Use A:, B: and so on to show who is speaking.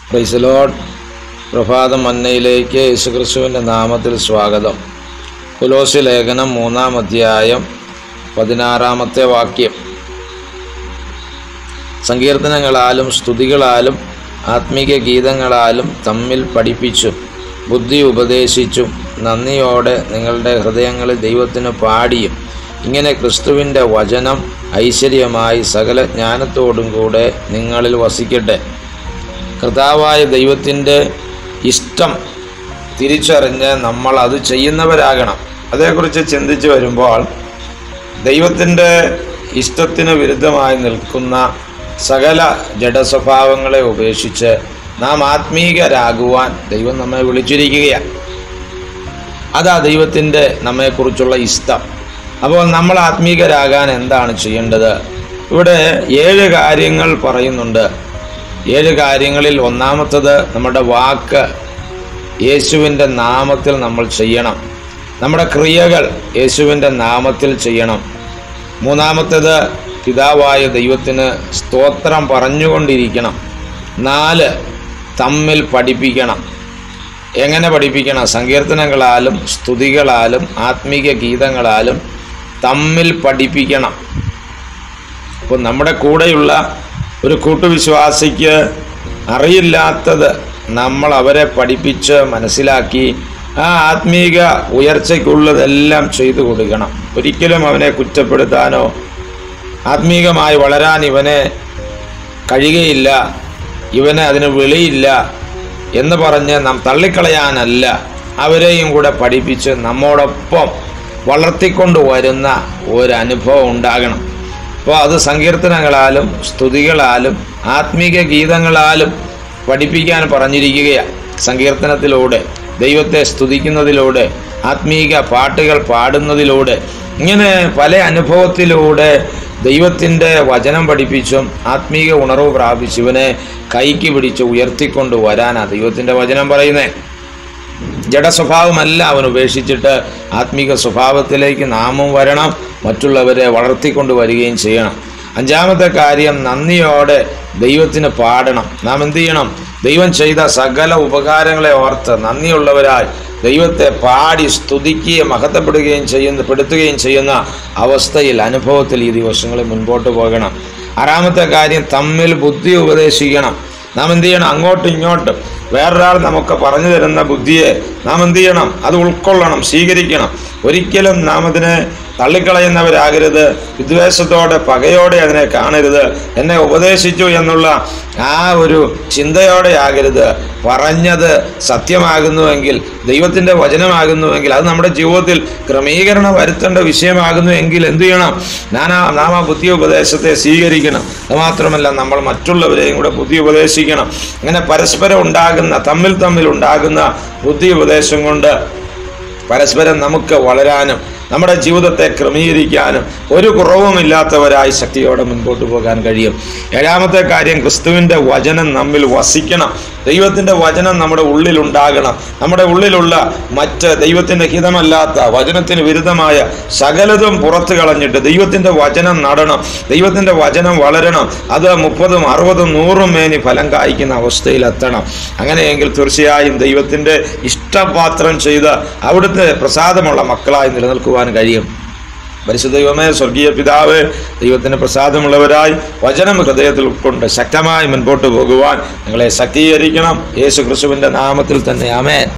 A: പ്രൈസലോഡ് പ്രഭാതം മന്നയിലേക്ക് യേശുക്രിസ്തുവിൻ്റെ നാമത്തിൽ സ്വാഗതം കുലോസി ലേഖനം മൂന്നാം അധ്യായം പതിനാറാമത്തെ വാക്യം സങ്കീർത്തനങ്ങളാലും സ്തുതികളാലും ആത്മീക ഗീതങ്ങളാലും തമ്മിൽ പഠിപ്പിച്ചും ബുദ്ധി ഉപദേശിച്ചും നന്ദിയോടെ നിങ്ങളുടെ ഹൃദയങ്ങളിൽ ദൈവത്തിന് പാടിയും ഇങ്ങനെ ക്രിസ്തുവിൻ്റെ വചനം ഐശ്വര്യമായി സകല ജ്ഞാനത്തോടും കൂടെ നിങ്ങളിൽ വസിക്കട്ടെ കർത്താവായ ദൈവത്തിൻ്റെ ഇഷ്ടം തിരിച്ചറിഞ്ഞ് നമ്മൾ അത് ചെയ്യുന്നവരാകണം അതേക്കുറിച്ച് ചിന്തിച്ചു വരുമ്പോൾ ദൈവത്തിൻ്റെ ഇഷ്ടത്തിന് വിരുദ്ധമായി നിൽക്കുന്ന സകല ജഡസ്വഭാവങ്ങളെ ഉപേക്ഷിച്ച് നാം ആത്മീകരാകുവാൻ ദൈവം നമ്മെ വിളിച്ചിരിക്കുകയാണ് അതാ ദൈവത്തിൻ്റെ നമ്മെക്കുറിച്ചുള്ള ഇഷ്ടം അപ്പോൾ നമ്മൾ ആത്മീകരാകാൻ എന്താണ് ചെയ്യേണ്ടത് ഇവിടെ ഏഴ് കാര്യങ്ങൾ പറയുന്നുണ്ട് ഏഴ് കാര്യങ്ങളിൽ ഒന്നാമത്തത് നമ്മുടെ വാക്ക് യേശുവിൻ്റെ നാമത്തിൽ നമ്മൾ ചെയ്യണം നമ്മുടെ ക്രിയകൾ യേശുവിൻ്റെ നാമത്തിൽ ചെയ്യണം മൂന്നാമത്തേത് പിതാവായ ദൈവത്തിന് സ്തോത്രം പറഞ്ഞുകൊണ്ടിരിക്കണം നാല് തമ്മിൽ പഠിപ്പിക്കണം എങ്ങനെ പഠിപ്പിക്കണം സങ്കീർത്തനങ്ങളാലും സ്തുതികളാലും ആത്മീക ഗീതങ്ങളാലും തമ്മിൽ പഠിപ്പിക്കണം അപ്പോൾ നമ്മുടെ കൂടെയുള്ള ഒരു കൂട്ടുവിശ്വാസിക്ക് അറിയില്ലാത്തത് നമ്മൾ അവരെ പഠിപ്പിച്ച് മനസ്സിലാക്കി ആ ആത്മീക ഉയർച്ചയ്ക്കുള്ളതെല്ലാം ചെയ്തു കൊടുക്കണം ഒരിക്കലും അവനെ കുറ്റപ്പെടുത്താനോ ആത്മീകമായി വളരാൻ ഇവനെ കഴിയുകയില്ല ഇവന് അതിന് വെളിയില്ല എന്ന് പറഞ്ഞ് നാം തള്ളിക്കളയാനല്ല അവരെയും കൂടെ പഠിപ്പിച്ച് നമ്മോടൊപ്പം വളർത്തിക്കൊണ്ട് വരുന്ന ഒരു അനുഭവം ഉണ്ടാകണം അപ്പോൾ അത് സങ്കീർത്തനങ്ങളാലും സ്തുതികളാലും ആത്മീക ഗീതങ്ങളാലും പഠിപ്പിക്കാൻ പറഞ്ഞിരിക്കുകയാണ് സങ്കീർത്തനത്തിലൂടെ ദൈവത്തെ സ്തുതിക്കുന്നതിലൂടെ ആത്മീക പാട്ടുകൾ പാടുന്നതിലൂടെ ഇങ്ങനെ പല അനുഭവത്തിലൂടെ ദൈവത്തിൻ്റെ വചനം പഠിപ്പിച്ചും ആത്മീക ഉണർവ് പ്രാപിച്ച് ഇവനെ കൈക്ക് പിടിച്ച് ഉയർത്തിക്കൊണ്ട് വരാനാണ് ദൈവത്തിൻ്റെ വചനം പറയുന്നത് ജഡസ്വഭാവമല്ല അവൻ ഉപേക്ഷിച്ചിട്ട് ആത്മീക സ്വഭാവത്തിലേക്ക് നാമും വരണം മറ്റുള്ളവരെ വളർത്തിക്കൊണ്ട് വരികയും ചെയ്യണം അഞ്ചാമത്തെ കാര്യം നന്ദിയോടെ ദൈവത്തിന് പാടണം നാം എന്ത് ചെയ്യണം ദൈവം ചെയ്ത സകല ഉപകാരങ്ങളെ ഓർത്ത് നന്ദിയുള്ളവരായി ദൈവത്തെ പാടി സ്തുതിക്കുകയും മഹത്വപ്പെടുകയും ചെയ്യുന്ന പെടുത്തുകയും ചെയ്യുന്ന അവസ്ഥയിൽ അനുഭവത്തിൽ ഈ ദിവസങ്ങളിൽ മുൻപോട്ട് പോകണം ആറാമത്തെ കാര്യം തമ്മിൽ ബുദ്ധി ഉപദേശിക്കണം നാം എന്ത് ചെയ്യണം അങ്ങോട്ടും ഇങ്ങോട്ടും വേറൊരാൾ നമുക്ക് പറഞ്ഞു തരുന്ന ബുദ്ധിയെ നാം എന്ത് ചെയ്യണം അത് ഉൾക്കൊള്ളണം സ്വീകരിക്കണം ഒരിക്കലും നാം അതിനെ തള്ളിക്കളയുന്നവരാകരുത് വിദ്വേഷത്തോടെ പകയോടെ അതിനെ കാണരുത് എന്നെ ഉപദേശിച്ചു എന്നുള്ള ആ ഒരു ചിന്തയോടെ ആകരുത് പറഞ്ഞത് സത്യമാകുന്നുവെങ്കിൽ ദൈവത്തിൻ്റെ വചനമാകുന്നുവെങ്കിൽ അത് നമ്മുടെ ജീവിതത്തിൽ ക്രമീകരണം വരുത്തേണ്ട വിഷയമാകുന്നു എങ്കിൽ എന്തു ചെയ്യണം ഞാൻ ആ നാം ആ ബുദ്ധി ഉപദേശത്തെ സ്വീകരിക്കണം അതുമാത്രമല്ല നമ്മൾ മറ്റുള്ളവരെയും കൂടെ ബുദ്ധി ഉപദേശിക്കണം അങ്ങനെ പരസ്പരം ഉണ്ടാകുന്ന തമ്മിൽ തമ്മിൽ ഉണ്ടാകുന്ന ബുദ്ധി ഉപദേശം കൊണ്ട് പരസ്പരം നമുക്ക് വളരാനും നമ്മുടെ ജീവിതത്തെ ക്രമീകരിക്കാനും ഒരു കുറവുമില്ലാത്തവരായി ശക്തിയോടെ മുൻപോട്ട് പോകാൻ കഴിയും ഏഴാമത്തെ കാര്യം ക്രിസ്തുവിൻ്റെ വചനം നമ്മിൽ വസിക്കണം ദൈവത്തിൻ്റെ വചനം നമ്മുടെ ഉള്ളിൽ ഉണ്ടാകണം നമ്മുടെ ഉള്ളിലുള്ള മറ്റ് ദൈവത്തിൻ്റെ ഹിതമല്ലാത്ത വചനത്തിന് വിരുദ്ധമായ സകലതും പുറത്തു കളഞ്ഞിട്ട് ദൈവത്തിൻ്റെ വചനം നടണം ദൈവത്തിൻ്റെ വചനം വളരണം അത് മുപ്പതും അറുപതും നൂറും മേനി ഫലം കായ്ക്കുന്ന അവസ്ഥയിലെത്തണം അങ്ങനെയെങ്കിൽ തീർച്ചയായും ദൈവത്തിൻ്റെ ഇഷ്ടപാത്രം ചെയ്ത് അവിടുത്തെ പ്രസാദമുള്ള മക്കളായി നിലനിൽക്കുവാൻ കഴിയും പരിശുദ്ധ ദൈവമേ സ്വർഗീയ പിതാവ് ദൈവത്തിന് പ്രസാദമുള്ളവരായി വചനം ഹൃദയത്തിൽ ഉൾക്കൊണ്ട് ശക്തമായി മുൻപോട്ട് പോകുവാൻ നിങ്ങളെ ശക്തീകരിക്കണം യേശു ക്രിസ്തുവിൻ്റെ നാമത്തിൽ തന്നെ ആമേൻ